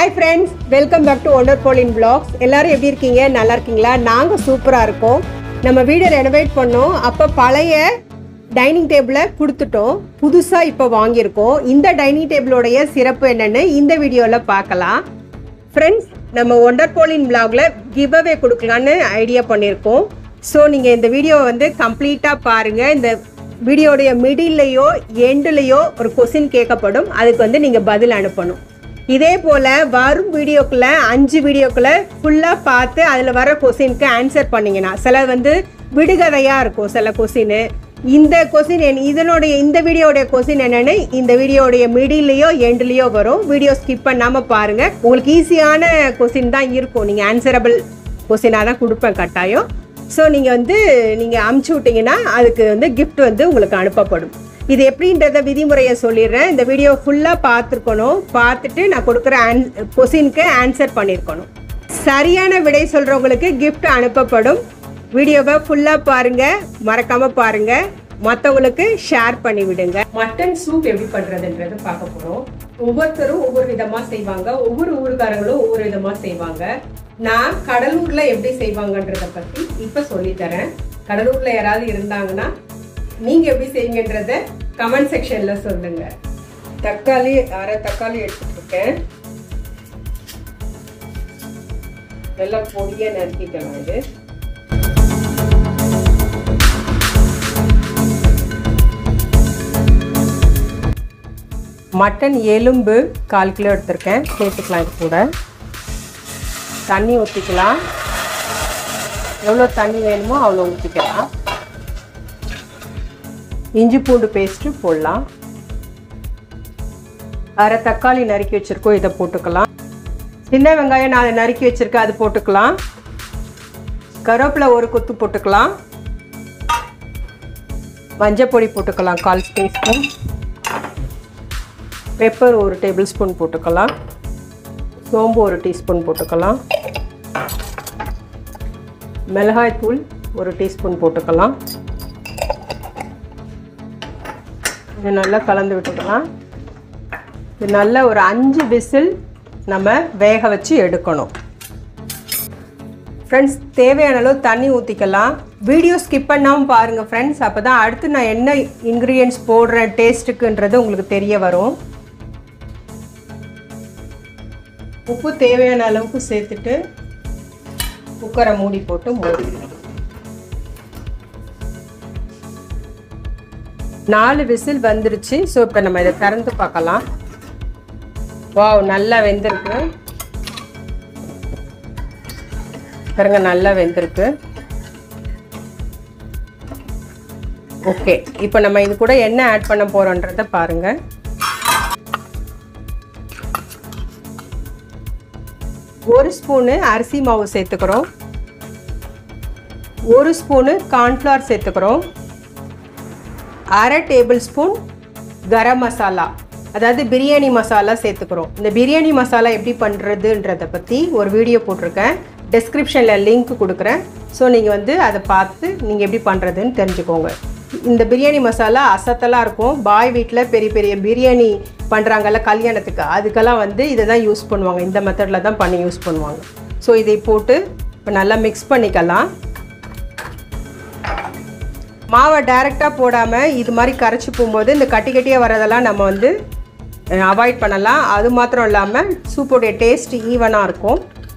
hi friends welcome back to wonder போலின் blogs எல்லாரும் எப்படி இருக்கீங்க நல்லா இருக்கீங்களா நாங்கள் சூப்பராக இருக்கோம் நம்ம வீடை ரெனோவேட் பண்ணோம் அப்போ பழைய டைனிங் டேபிளை கொடுத்துட்டோம் புதுசாக இப்போ வாங்கியிருக்கோம் இந்த டைனிங் டேபிளோடைய சிறப்பு என்னென்னு இந்த வீடியோவில் பார்க்கலாம் ஃப்ரெண்ட்ஸ் நம்ம ஒண்டர் போலின் பிளாகில் கிவ் அவே கொடுக்கலான்னு ஐடியா பண்ணியிருக்கோம் ஸோ நீங்கள் இந்த வீடியோவை வந்து கம்ப்ளீட்டாக பாருங்கள் இந்த வீடியோடைய மிடில்லையோ எண்டுலேயோ ஒரு கொஸ்டின் கேட்கப்படும் அதுக்கு வந்து நீங்கள் பதில் அனுப்பணும் இதே போல் வரும் வீடியோக்குள்ள அஞ்சு வீடியோக்குள்ள ஃபுல்லாக பார்த்து அதில் வர கொஸ்டினுக்கு ஆன்சர் பண்ணிங்கன்னா சில வந்து விடுகதையாக இருக்கும் சில கொஸ்டின் இந்த கொஸ்டின் இதனுடைய இந்த வீடியோடைய கொஸ்டின் என்னன்னு இந்த வீடியோடைய மிடில்லையோ எண்ட்லேயோ வரும் வீடியோ ஸ்கிப் பண்ணாமல் பாருங்கள் உங்களுக்கு ஈஸியான கொஸ்டின் தான் இருக்கும் நீங்கள் ஆன்சரபிள் கொஸ்டினாக தான் கொடுப்பேன் கட்டாயம் ஸோ நீங்கள் வந்து நீங்கள் அமுச்சு விட்டீங்கன்னா அதுக்கு வந்து gift வந்து உங்களுக்கு அனுப்பப்படும் இது எப்படின்றத விதிமுறையை சொல்லிடுறேன் இந்த வீடியோ ஃபுல்லாக பார்த்துருக்கணும் பார்த்துட்டு நான் கொடுக்குற ஆன் கொஸ்டினுக்கு ஆன்சர் பண்ணியிருக்கணும் சரியான விடை சொல்கிறவங்களுக்கு gift அனுப்பப்படும் வீடியோவை ஃபுல்லாக பாருங்கள் மறக்காமல் பாருங்கள் மற்றவங்களுக்கு ஷேர் பண்ணி விடுங்க மட்டன் சூப் எப்படி பண்ணுறதுன்றது பார்க்க போகிறோம் ஒவ்வொருத்தரும் ஒவ்வொரு விதமாக செய்வாங்க ஒவ்வொரு ஊருக்காரங்களும் ஒவ்வொரு விதமாக செய்வாங்க நான் கடலூர்ல எப்படி செய்வாங்கன்றத பத்தி இப்ப சொல்லித்தரேன் கடலூர்ல யாராவது இருந்தாங்கன்னா நீங்க எப்படி செய்வீங்கன்றத கமெண்ட் செக்ஷன்ல சொல்லுங்க தக்காளி அரை தக்காளி எடுத்துட்டு இருக்கேன் நல்லா பொடியா நறுக்கிக்கலாம் இது மட்டன் எலும்பு கால் கிலோ எடுத்திருக்கேன் சேர்த்துக்கலாம் இது கூட தண்ணி ஊற்றிக்கலாம் எவ்வளோ தண்ணி வேணுமோ அவ்வளோ ஊற்றிக்கலாம் இஞ்சி பூண்டு பேஸ்ட்டு போடலாம் அரை தக்காளி நறுக்கி வச்சுருக்கோம் இதை போட்டுக்கலாம் சின்ன வெங்காயம் நான் அதை நறுக்கி வச்சுருக்கேன் அது போட்டுக்கலாம் கருவேப்பிலை ஒரு கொத்து போட்டுக்கலாம் மஞ்சள் பொடி போட்டுக்கலாம் கால் டீஸ்பூன் பெப்பர் ஒரு டேபிள் ஸ்பூன் போட்டுக்கலாம் சோம்பு ஒரு டீஸ்பூன் போட்டுக்கலாம் மிளகாய்த்தூள் ஒரு டீஸ்பூன் போட்டுக்கலாம் இது நல்லா கலந்து விட்டுக்கலாம் இது நல்ல ஒரு அஞ்சு விசில் நம்ம வேக வச்சு எடுக்கணும் ஃப்ரெண்ட்ஸ் தேவையான அளவு தண்ணி ஊற்றிக்கலாம் வீடியோ ஸ்கிப் பண்ணாமல் பாருங்கள் ஃப்ரெண்ட்ஸ் அப்போ தான் அடுத்து நான் என்ன இன்க்ரீடியன்ஸ் போடுறேன் டேஸ்ட்டுக்குன்றது உங்களுக்கு தெரிய வரும் உப்பு தேவையான அளவுக்கு சேர்த்துட்டு குக்கரை மூடி போட்டு மூடி நாலு விசில் வந்துருச்சு ஸோ இப்போ நம்ம இதை திறந்து பார்க்கலாம் வாவ் நல்லா வெந்திருக்கு பாருங்க நல்லா வெந்திருக்கு ஓகே இப்போ நம்ம இது கூட என்ன ஆட் பண்ண போகிறோன்றத பாருங்கள் ஒரு ஸ்பூனு அரிசி மாவு சேர்த்துக்கிறோம் ஒரு ஸ்பூனு கார்ன்ஃப்ளவர் சேர்த்துக்கிறோம் அரை டேபிள் ஸ்பூன் கரம் மசாலா அதாவது பிரியாணி மசாலா சேர்த்துக்கிறோம் இந்த பிரியாணி மசாலா எப்படி பண்ணுறதுன்றதை பற்றி ஒரு வீடியோ போட்டிருக்கேன் டெஸ்கிரிப்ஷனில் லிங்க் கொடுக்குறேன் ஸோ நீங்கள் வந்து அதை பார்த்து நீங்கள் எப்படி பண்ணுறதுன்னு தெரிஞ்சுக்கோங்க இந்த பிரியாணி மசாலா அசத்தலாக இருக்கும் பாய் வீட்டில் பெரிய பெரிய பிரியாணி பண்ணுறாங்கல்ல கல்யாணத்துக்கு அதுக்கெல்லாம் வந்து இதை தான் யூஸ் பண்ணுவாங்க இந்த மெத்தடில் தான் பண்ணி யூஸ் பண்ணுவாங்க ஸோ இதை போட்டு இப்போ நல்லா மிக்ஸ் பண்ணிக்கலாம் மாவை டைரெக்டாக போடாமல் இது மாதிரி கரைச்சி போகும்போது இந்த கட்டி கட்டியாக வரதெல்லாம் நம்ம வந்து அவாய்ட் பண்ணலாம் அது மாத்திரம் இல்லாமல் சூப்போடைய டேஸ்ட் ஈவனாக இருக்கும்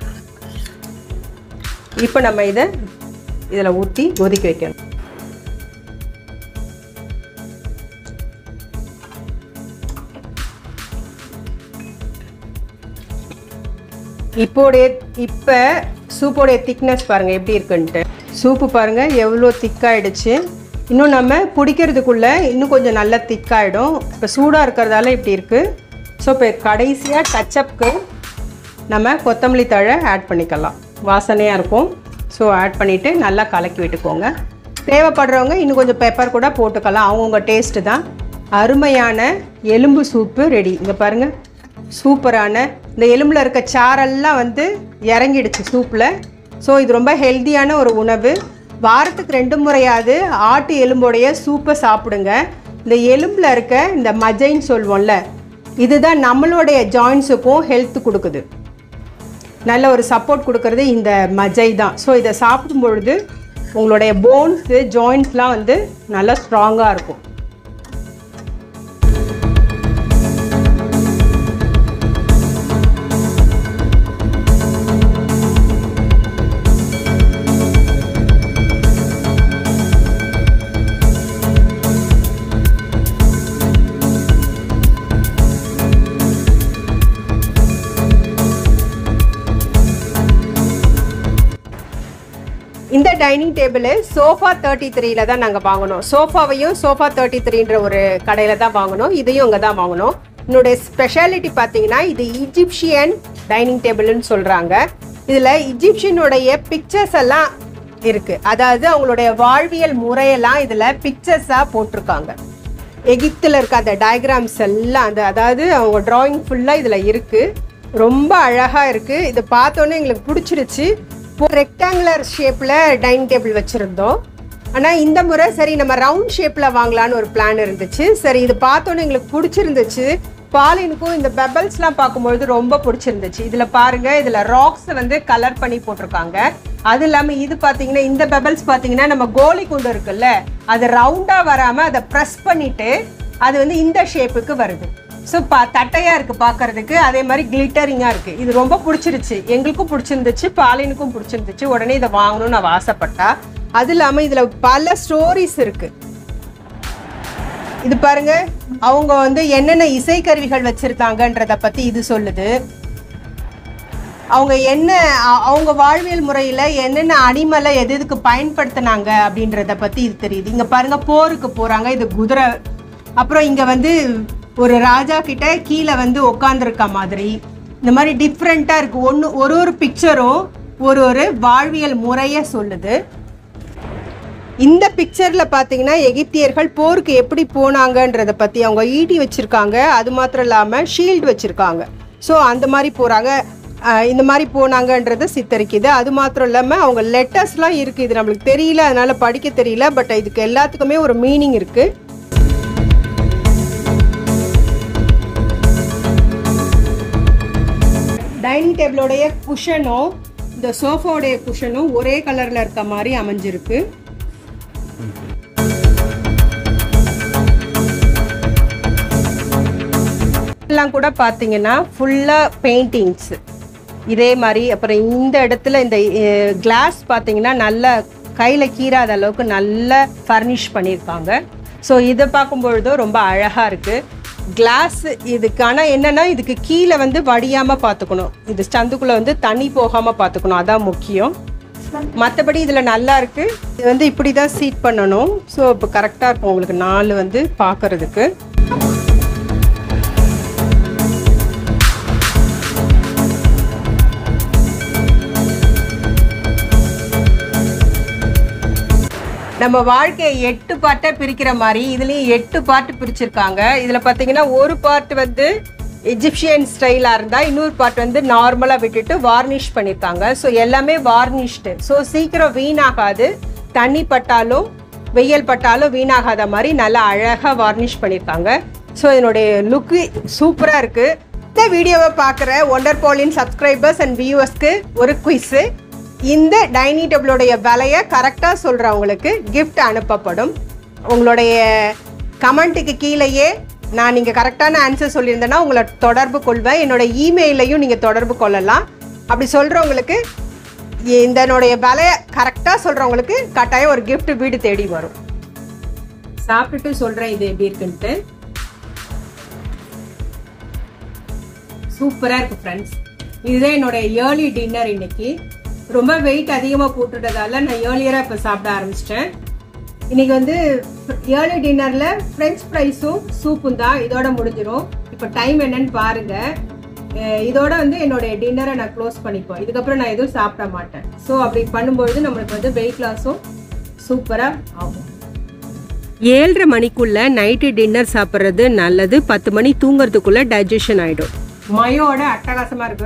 இப்போ நம்ம இதை இதில் ஊற்றி கொதிக்க வைக்கணும் இப்போடைய இப்போ சூப்போடைய திக்னஸ் பாருங்கள் எப்படி இருக்குன்ட்டு சூப்பு பாருங்கள் எவ்வளோ திக்காயிடுச்சு இன்னும் நம்ம குடிக்கிறதுக்குள்ளே இன்னும் கொஞ்சம் நல்லா திக்காயிடும் இப்போ சூடாக இருக்கிறதால இப்படி இருக்குது ஸோ இப்போ கடைசியாக டச்சப்புக்கு நம்ம கொத்தமல்லி தழை ஆட் பண்ணிக்கலாம் வாசனையாக இருக்கும் ஸோ ஆட் பண்ணிவிட்டு நல்லா கலக்கி விட்டுக்கோங்க தேவைப்படுறவங்க இன்னும் கொஞ்சம் பெப்பர் கூட போட்டுக்கலாம் அவங்கவுங்க டேஸ்ட்டு தான் அருமையான எலும்பு சூப்பு ரெடி இங்கே பாருங்கள் சூப்பரான இந்த எலும்பில் இருக்க சாரெல்லாம் வந்து இறங்கிடுச்சு சூப்பில் ஸோ இது ரொம்ப ஹெல்த்தியான ஒரு உணவு வாரத்துக்கு ரெண்டு முறையாவது ஆட்டு எலும்போடைய சூப்பை சாப்பிடுங்க இந்த எலும்பில் இருக்க இந்த மஜைன்னு சொல்லுவோம்ல இதுதான் நம்மளுடைய ஜாயின்ஸுக்கும் ஹெல்த் கொடுக்குது நல்ல ஒரு சப்போர்ட் கொடுக்கறது இந்த மஜை தான் ஸோ இதை சாப்பிடும் பொழுது உங்களுடைய போன்ஸு ஜாயின்ஸ்லாம் வந்து நல்லா ஸ்ட்ராங்காக இருக்கும் இந்த டைனிங் டேபிள் சோஃபா தேர்ட்டி த்ரீல தான் நாங்கள் வாங்கினோம் சோஃபாவையும் சோஃபா தேர்ட்டி த்ரீன்ற ஒரு கடையில் தான் வாங்கினோம் இதையும் அங்கே தான் வாங்கினோம் என்னுடைய ஸ்பெஷாலிட்டி பார்த்தீங்கன்னா இது இஜிப்சியன் டைனிங் டேபிள்னு சொல்கிறாங்க இதில் இஜிப்சியனுடைய பிக்சர்ஸ் எல்லாம் இருக்கு அதாவது அவங்களுடைய வாழ்வியல் முறையெல்லாம் இதில் பிக்சர்ஸாக போட்டிருக்காங்க எகிப்தில் இருக்க அந்த டயக்ராம்ஸ் எல்லாம் அந்த அதாவது அவங்க டிராயிங் ஃபுல்லாக இதில் இருக்குது ரொம்ப அழகாக இருக்குது இதை பார்த்தோன்னே எங்களுக்கு பிடிச்சிருச்சு ரெக்டாங்குலர் ஷேப்பில் டைனிங் டேபிள் வச்சுருந்தோம் ஆனால் இந்த முறை சரி நம்ம ரவுண்ட் ஷேப்பில் வாங்கலான்னு ஒரு பிளான் இருந்துச்சு சரி இது பார்த்தோன்னே எங்களுக்கு பிடிச்சிருந்துச்சு பாலினுக்கும் இந்த பெபல்ஸ்லாம் பார்க்கும்பொழுது ரொம்ப பிடிச்சிருந்துச்சு இதில் பாருங்கள் இதில் ராக்ஸ் வந்து கலர் பண்ணி போட்டிருக்காங்க அது இல்லாமல் இது பார்த்தீங்கன்னா இந்த பெபல்ஸ் பார்த்தீங்கன்னா நம்ம கோலி குண்டு இருக்குல்ல அது ரவுண்டாக வராமல் அதை ப்ரெஸ் பண்ணிவிட்டு அது வந்து இந்த ஷேப்புக்கு வருது ஸோ பா தட்டையாக இருக்குது பார்க்கறதுக்கு அதே மாதிரி கிளிட்டரிங்காக இருக்குது இது ரொம்ப பிடிச்சிருச்சு எங்களுக்கும் பிடிச்சிருந்துச்சு பாலினுக்கும் பிடிச்சிருந்துச்சு உடனே இதை வாங்கணும்னு நான் ஆசைப்பட்டா அது இல்லாமல் இதில் பல ஸ்டோரிஸ் இருக்குது இது பாருங்க அவங்க வந்து என்னென்ன இசைக்கருவிகள் வச்சிருக்காங்கன்றத பத்தி இது சொல்லுது அவங்க என்ன அ- அவங்க வாழ்வியல் முறையில் என்னென்ன அனிமலை எது எதுக்கு பயன்படுத்தினாங்க அப்படின்றத பற்றி இது தெரியுது இங்கே பாருங்க போருக்கு போகிறாங்க இது குதிரை அப்புறம் இங்கே வந்து ஒரு ராஜா கிட்ட கீழே வந்து உட்காந்துருக்க மாதிரி இந்த மாதிரி டிஃப்ரெண்ட்டாக இருக்குது ஒன்று ஒரு ஒரு பிக்சரும் ஒரு ஒரு வாழ்வியல் முறையை சொல்லுது இந்த பிக்சரில் பார்த்தீங்கன்னா எகிப்தியர்கள் போருக்கு எப்படி போனாங்கன்றதை பற்றி அவங்க ஈட்டி வச்சுருக்காங்க அது மாத்திரம் இல்லாமல் ஷீல்டு வச்சுருக்காங்க ஸோ அந்த மாதிரி போகிறாங்க இந்த மாதிரி போனாங்கன்றதை சித்தரிக்குது அது மாத்திரம் இல்லாமல் அவங்க லெட்டர்ஸ்லாம் இருக்குது இது நம்மளுக்கு தெரியல அதனால் படிக்க தெரியல பட் இதுக்கு எல்லாத்துக்குமே ஒரு மீனிங் இருக்குது டைனிங் டேபிளோடைய குஷனும் இந்த சோஃபாவுடைய குஷனும் ஒரே கலரில் இருக்க மாதிரி அமைஞ்சிருக்கு எல்லாம் கூட பார்த்தீங்கன்னா ஃபுல்லாக பெயிண்டிங்ஸ் இதே மாதிரி அப்புறம் இந்த இடத்துல இந்த கிளாஸ் பார்த்தீங்கன்னா நல்ல கையில் கீறாத அளவுக்கு நல்லா ஃபர்னிஷ் பண்ணியிருக்காங்க ஸோ இதை பார்க்கும்பொழுதும் ரொம்ப அழகாக இருக்குது கிளாஸ் இதுக்கான என்னன்னா இதுக்கு கீழே வந்து வடியாமல் பார்த்துக்கணும் இது சந்துக்குள்ளே வந்து தண்ணி போகாமல் பார்த்துக்கணும் அதான் முக்கியம் மற்றபடி இதில் நல்லா இருக்கு இது வந்து இப்படி தான் சீட் பண்ணணும் ஸோ இப்போ கரெக்டாக இருக்கும் உங்களுக்கு நாலு வந்து பார்க்கறதுக்கு நம்ம வாழ்க்கையை எட்டு பார்ட்டாக பிரிக்கிற மாதிரி இதுலேயும் எட்டு பார்ட் பிரிச்சிருக்காங்க இதில் பார்த்தீங்கன்னா ஒரு பார்ட் வந்து எஜிப்சியன் ஸ்டைலாக இருந்தால் இன்னொரு பார்ட் வந்து நார்மலாக விட்டுட்டு வார்னிஷ் பண்ணியிருக்காங்க ஸோ எல்லாமே வார்னிஷ்டு ஸோ சீக்கிரம் வீணாகாது தண்ணி பட்டாலும் வெயில் பட்டாலும் வீணாகாத மாதிரி நல்லா அழகாக வார்னிஷ் பண்ணியிருக்காங்க ஸோ இதனுடைய லுக்கு சூப்பராக இருக்குது இந்த வீடியோவை பார்க்குற ஒண்டர் பாலின் சப்ஸ்கிரைபர்ஸ் அண்ட் வியூவர்ஸ்க்கு ஒரு குயிஸு இந்த டைனிங் டேபிளோடைய விலையை கரெக்டாக சொல்கிறவங்களுக்கு gift அனுப்பப்படும் உங்களுடைய கமெண்ட்டுக்கு கீழேயே நான் நீங்கள் கரெக்டான ஆன்சர் சொல்லியிருந்தேன்னா உங்களை தொடர்பு கொள்வேன் என்னோட இமெயிலையும் நீங்கள் தொடர்பு கொள்ளலாம் அப்படி சொல்கிறவங்களுக்கு இதனுடைய விலையை கரெக்டாக சொல்கிறவங்களுக்கு கட்டாயம் ஒரு gift வீடு தேடி வரும் சாப்பிட்டுட்டு சொல்கிறேன் இது எப்படி இருக்குன்ட்டு சூப்பராக இருக்கு ஃப்ரெண்ட்ஸ் இதுதான் என்னோட ஏர்லி டின்னர் இன்னைக்கு ரொம்ப வெயிட் அதிகமாக போட்டுட்டதால நான் ஏர்லியராக இப்போ சாப்பிட ஆரம்பிச்சிட்டேன் இன்னைக்கு வந்து ஏர்லி டின்னரில் ஃப்ரெஞ்ச் ஃப்ரைஸும் சூப்பும் தான் இதோட முடிஞ்சிடும் இப்போ டைம் என்னன்னு பாருங்க அஹ் இதோட வந்து என்னுடைய டின்னரை நான் க்ளோஸ் பண்ணிப்போம் இதுக்கப்புறம் நான் எதுவும் சாப்பிட மாட்டேன் ஸோ அப்படி பண்ணும்பொழுது நம்மளுக்கு வந்து வெயிட் லாஸும் சூப்பராக ஆகும் ஏழரை மணிக்குள்ள நைட்டு டின்னர் சாப்பிட்றது நல்லது பத்து மணி தூங்குறதுக்குள்ள டைஜஷன் ஆயிடும் மயோட அட்டகாசமா இருக்கு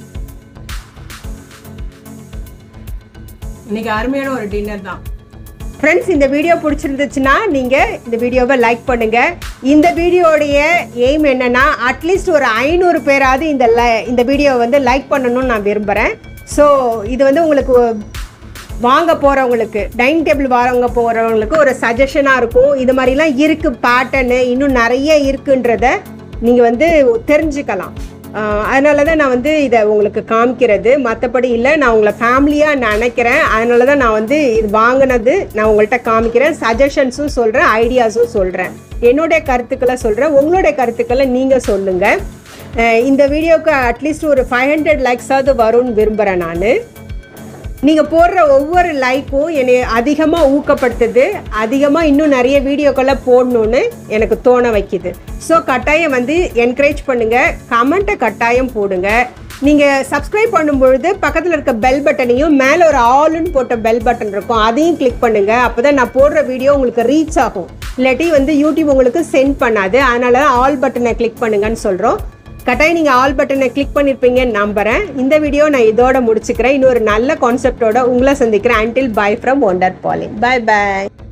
இன்னைக்கு அருமையான ஒரு டின்னர் தான் ஃப்ரெண்ட்ஸ் இந்த வீடியோ பிடிச்சிருந்துச்சுன்னா நீங்கள் இந்த வீடியோவை லைக் பண்ணுங்கள் இந்த வீடியோடைய எய்ம் என்னன்னா அட்லீஸ்ட் ஒரு ஐநூறு பேராவது இந்த லை இந்த வீடியோவை வந்து லைக் பண்ணணும்னு நான் விரும்புகிறேன் ஸோ இது வந்து உங்களுக்கு வாங்க போகிறவங்களுக்கு டைனிங் டேபிள் வாங்க போகிறவங்களுக்கு ஒரு சஜஷனாக இருக்கும் இது மாதிரிலாம் இருக்குது பேட்டர்னு இன்னும் நிறைய இருக்குன்றத நீங்கள் வந்து தெரிஞ்சுக்கலாம் ஆஹ் அதனால தான் நான் வந்து இதை உங்களுக்கு காமிக்கிறது மற்றபடி இல்லை நான் உங்களை ஃபேமிலியாக நினைக்கிறேன் அதனால தான் நான் வந்து இது வாங்கினது நான் உங்கள்கிட்ட காமிக்கிறேன் சஜஷன்ஸும் சொல்கிறேன் ஐடியாஸும் சொல்கிறேன் என்னுடைய கருத்துக்களை சொல்கிறேன் உங்களுடைய கருத்துக்களை நீங்கள் சொல்லுங்கள் இந்த வீடியோவுக்கு அட்லீஸ்ட் ஒரு ஃபைவ் ஹண்ட்ரட் லைக்ஸாவது வரும்னு விரும்புகிறேன் நான் நீங்கள் போடுற ஒவ்வொரு லைக்கும் என்னை அதிகமாக ஊக்கப்படுத்துது அதிகமாக இன்னும் நிறைய வீடியோக்களை போடணும்னு எனக்கு தோண வைக்குது ஸோ கட்டாயம் வந்து என்கரேஜ் பண்ணுங்கள் கமெண்ட்டை கட்டாயம் போடுங்க நீங்கள் சப்ஸ்கிரைப் பண்ணும்பொழுது பக்கத்தில் இருக்க பெல் பட்டனையும் மேலே ஒரு ஆல்னு போட்ட பெல் பட்டன் இருக்கும் அதையும் கிளிக் பண்ணுங்கள் அப்போ தான் நான் போடுற வீடியோ உங்களுக்கு ரீச் ஆகும் இல்லாட்டி வந்து யூடியூப் உங்களுக்கு சென்ட் பண்ணாது அதனால தான் ஆல் பட்டனை கிளிக் பண்ணுங்கன்னு சொல்கிறோம் கட்டாயம் நீங்கள் ஆல் பட்டனை கிளிக் பண்ணியிருப்பீங்கன்னு நம்புகிறேன் இந்த வீடியோ நான் இதோட முடிச்சுக்கிறேன் இன்னொரு நல்ல கான்செப்டோட உங்களை சந்திக்கிறேன் அன்டில் பை ஃப்ரம் ஒண்டர் பாலிங் பை பை